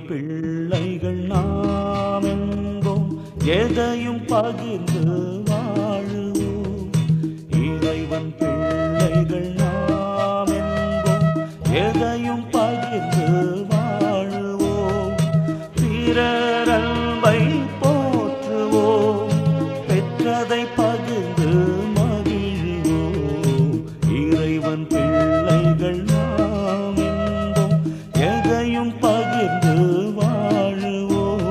பிள்ளைகள் நாம் என்போம் எதையும் பகிர்ந்து வாழுவோம் இறைவன் பிள்ளைகள் நாம் என்போம் எதையும் பகிர்ந்து வாழுவோம் பிறர் அன்பை போற்றுவோம் பெற்றதை பகிர்ந்து மகிழ்வோம் இறைவன் பிள்ளைகள் நாம் என்போம் எதையும் பகிர்ந்து வாழுவோம்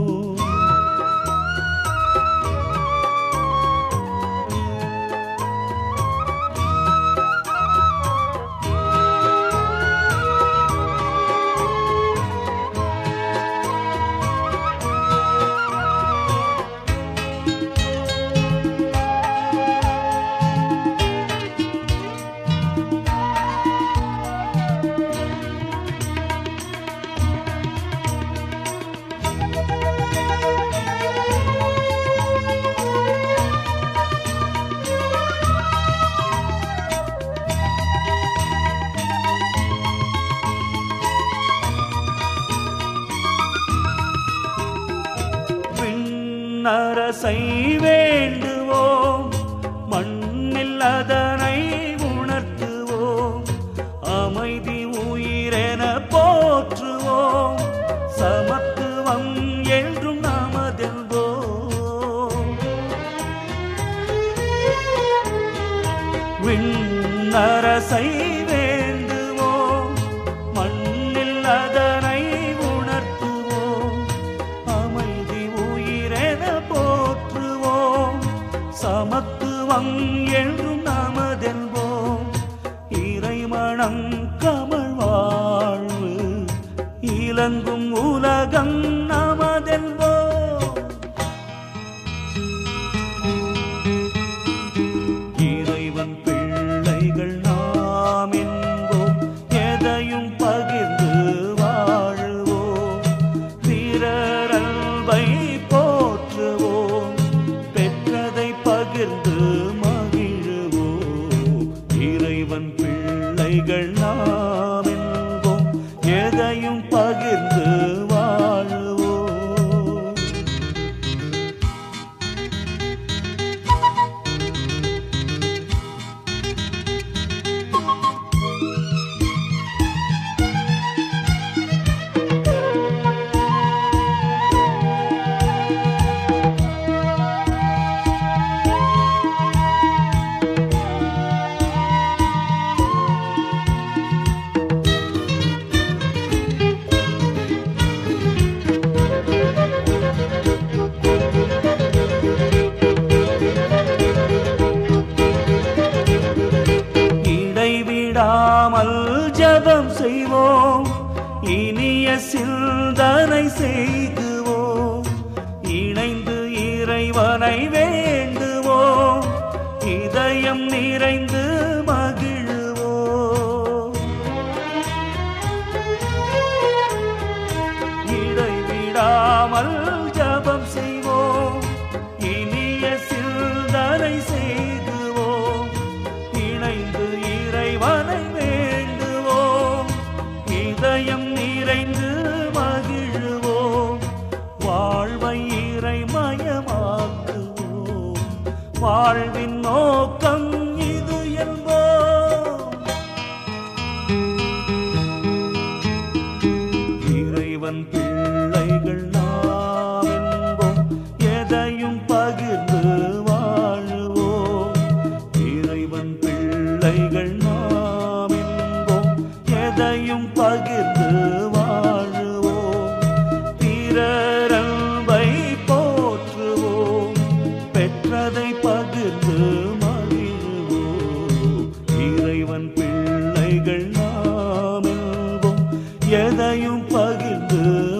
விண்ணரசை வேண்டுவோம் மண்ணில் அதனை உணர்த்துவோம் அமைதி உயிரென போற்றுவோம் சமத்துவம் என்றும் நமதெல்வோம் விண்ணரசை வேண்டுவோம் மண்ணில் அதனை உணர்த்துவோம் அமைதி உயிரென போற்றுவோம் சமத்துவம் என்றும் நமதென்போம் இறைமணம் கமழ் வாழ்வு இலங்கும் உலகம் நமதென்போம் இறைவன் பிள்ளைகள் நாம் என்போம் எதையும் பகிர்ந்து வாழுவோம் பிறர் அன்பை போற்றுவோம் பெற்றதை பகிர்ந்து மகிழுவோம் இறைவன் பிள்ளைகள் நாம் என்போம் எதையும் பகிர்ந்து வாழுவோம் இடைவிடாமல் ஜெபம் செய்வோம் இனிய சிந்தனை செய்துவோம் இணைந்து இறைவனை வேண்டுவோம் இதயம் நிறைந்து மகிழுவோம் இடைவிடாமல் ஜெபம் செய்வோம் இனிய சிந்தனை செய்துவோம் இணைந்து இறைவனை வேண்டுவோம் இதயம் நிறைந்து மகிழுவோம் வாழ்வை இறைமயமாக்குவோம் வாழ்வின் நோக்கம் இது என்போம் இறைவன் பிள்ளைகள் நாம் என்போம் எதையும் பகிர்ந்து வாழுவோம் இறைவன் பிள்ளைகள் நாம் என்போம் எதையும் பகிர்ந்து வாழுவோம் பிறர் அன்பை போற்றுவோம் பெற்றதை பகிர்ந்து மகிழ்வோம் இறைவன் பிள்ளைகள் நாம் என்போம் எதையும் பகிர்ந்து